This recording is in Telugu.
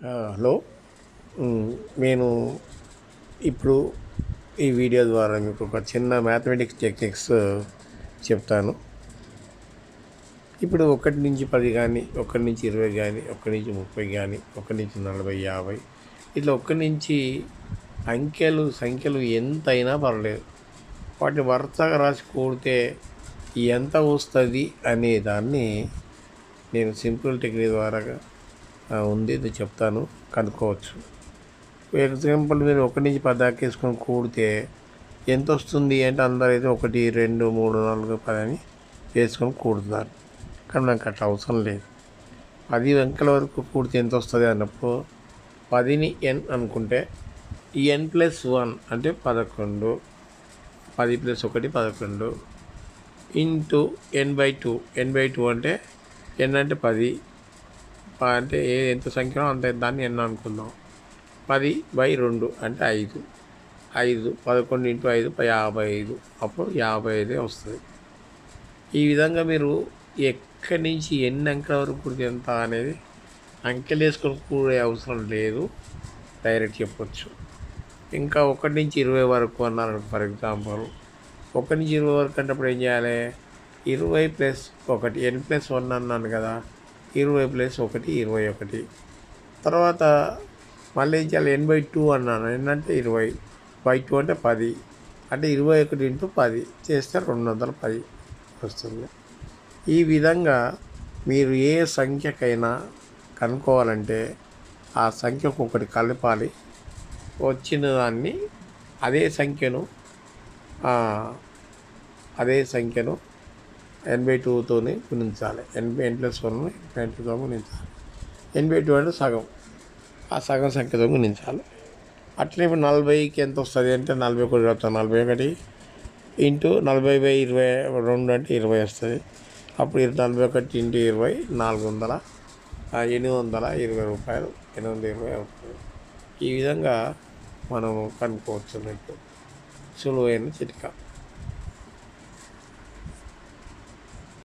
ఆ, హలో మ్, నేను ఇప్పుడు ఈ వీడియో ద్వారా మీకు ఒక చిన్న మ్యాథమెటిక్స్ టెక్నిక్స్ చెప్తాను ఇప్పుడు ఒకటి నుంచి పది కానీ ఒకటి నుంచి ఇరవై కానీ ఒకటి నుంచి ముప్పై కానీ ఒకటి నుంచి నలభై యాభై ఇట్లా ఒకటి నుంచి అంకెలు సంఖ్యలు ఎంతైనా పర్లేదు వాటిని వరుసగా రాసి కూడితే ఎంత వస్తుంది అనే దాన్ని నేను సింపుల్ టెక్నిక్ ద్వారా ఆ, ఉంది ఇది చెప్తాను కనుక్కోవచ్చు ఎగ్జాంపుల్ మీరు ఒకటి నుంచి పది దాకా వేసుకొని కూడితే ఎంత వస్తుంది అంటే అందరూ అయితే ఒకటి రెండు మూడు నాలుగు పది అని వేసుకొని కూడుతున్నారు కానీ నాకు అట్లా అవసరం లేదు పది అంకెల వరకు కూడితే ఎంత వస్తుంది అన్నప్పుడు పదిని ఎన్ అనుకుంటే ఈ ఎన్ ప్లస్ వన్ అంటే పదకొండు పది ప్లస్ ఒకటి పదకొండు into N by two N by two అంటే ఎన్ అంటే పది ప- అంటే ఏ ఎంత సంఖ్యనో అంత దాన్ని ఎన్ అనుకుందాం పది బై రెండు అంటే ఐదు ఐదు పదకొండు ఇంటూ ఐదు ప- యాభై ఐదు అప్పుడు యాభై ఐదే వస్తుంది ఈ విధంగా మీరు ఎక్కడి నుంచి ఎన్ని అంకెల వరకు కూడితే ఎంత అనేది అంకెలు వేసుకొని కూడే అవసరం లేదు డైరెక్ట్ చెప్పొచ్చు ఇంకా ఒకటి నుంచి ఇరవై వరకు అన్నారు ఫర్ ఎగ్జాంపుల్ ఒకటి నుంచి ఇరవై వరకు అంటే అప్పుడు ఏం చేయాలి ఇరవై ప్లస్ ఒకటి ఎన్ ప్లస్ వన్ అన్నాను కదా ఇరవై ప్లస్ ఒకటి ఇరవై ఒకటి తర్వాత మళ్ళీ ఏం చేయాలి ఎన్ బై టూ అన్నాను ఏంటంటే ఇరవై బై టూ అంటే పది అంటే ఇరవై ఒకటి ఇంటూ పది చేస్తే రెండు వందల పది వస్తుంది ఈ విధంగా మీరు ఏ సంఖ్యకైనా కనుక్కోవాలంటే ఆ సంఖ్యకు ఒకటి కలపాలి వచ్చిన దాన్ని అదే సంఖ్యను ఆ, అదే సంఖ్యను ఎనభై టూతోని గుణించాలి ఎనభై ఎన్ ప్లస్ వన్ ఎనభై టూతో గుణించాలి ఎనభై టూ అంటే సగం ఆ సగం సంఖ్యతో గుణించాలి అట్లే ఇప్పుడు నలభైకి ఎంత వస్తుంది అంటే నలభై ఒకటి చెప్తాను నలభై ఒకటి ఇంటూ నలభై బై ఇరవై రెండు అంటే ఇరవై వస్తుంది అప్పుడు ఇరు- నలభై ఒకటి ఇంటూ ఇరవై నాలుగు వందల ఆ, ఎనిమిది వందల ఇరవై రూపాయలు ఎనిమిది వందల ఇరవై అవుతుంది ఈ విధంగా మనము కనుక్కోవచ్చు అన్నట్టు సులువైన చిట్కా